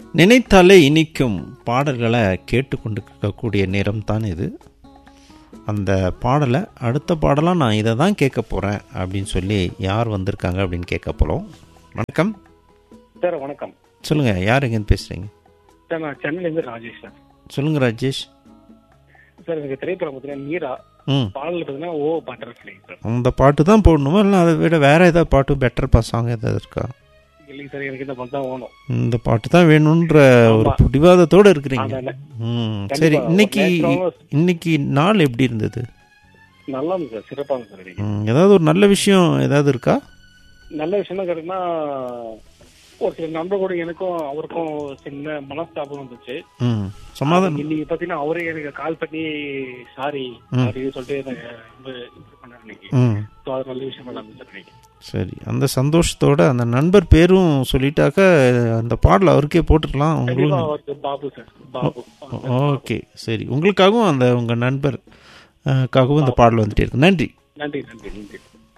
நினைத்தாலே இனிக்கும் பாடல்களை கேட்டுக்கொண்டு இருக்கக்கூடிய நேரம் தான் இது அந்த பாடலை அடுத்த பாடலாக நான் இதை தான் கேட்க போகிறேன் அப்படின்னு சொல்லி யார் வந்திருக்காங்க அப்படின்னு கேட்க போகிறோம் வணக்கம் சார் வணக்கம் சொல்லுங்கள் யார் எங்கேருந்து பேசுகிறீங்க சார் நான் சென்னையிலேருந்து ராஜேஷ் சார் சொல்லுங்கள் ராஜேஷ் சார் எனக்கு திரைப்படம் பார்த்தீங்கன்னா மீரா ம் பாடல் பார்த்தீங்கன்னா ஓ பட்டர்ஃப்ளை சார் அந்த பாட்டு தான் போடணுமா இல்லை அதை விட வேறு ஏதாவது பாட்டு பெட்டர் பா சாங் ஏதாவது இருக்கா இல்லைங்க சார் எனக்கு இந்த பாட்டு தான் வேணும் இந்த பாட்டு தான் வேணுன்ற ஒரு ஆமா. பிடிவாதத்தோடு இருக்கிறீங்க அதனால. ம் கண்டிப்பா. சரி இன்னைக்கு நேற்று இன்னைக்கு நாள் எப்படி இருந்தது நல்லா இருந்துச்சு சார் சிறப்பாக இருந்துச்சு சார் இன்னைக்கு. ம், ஏதாவது ஒரு நல்ல விஷயம் ஏதாவது இருக்கா நல்ல விஷயம் தான் கேட்டீங்கன்னா ஒரு சில நண்பர் கூட எனக்கும் அவருக்கும் சின்ன மனஸ்தாபம் இருந்துச்சு ம் சமாதானம் இன்னைக்கு பார்த்தீங்கன்னா அவரே எனக்கு கால் பண்ணி சாரி ம். அப்படின்னு சொல்லிட்டு எனக்கு ரொம்ப இது பண்ணாரு இன்னைக்கு ம் ஸோ அது நல்ல விஷயம் நல்லா இருந்துச்சு சார் இன்னைக்கு சரி அந்த சந்தோஷத்தோட அந்த நண்பர் பேரும் சொல்லிட்டாக்க அந்த பாடல் அவருக்கே போட்டுக்கலாம் கண்டிப்பா உங்களுக்கு அவருக்கு பாபு சார் பாபு ஓகே சரி உங்களுக்காகவும் அந்த உங்கள் நண்பர் அஹ், க்காகவும் இந்த பாடல் வந்துட்டே இருக்கு நன்றி நன்றி நன்றி நன்றி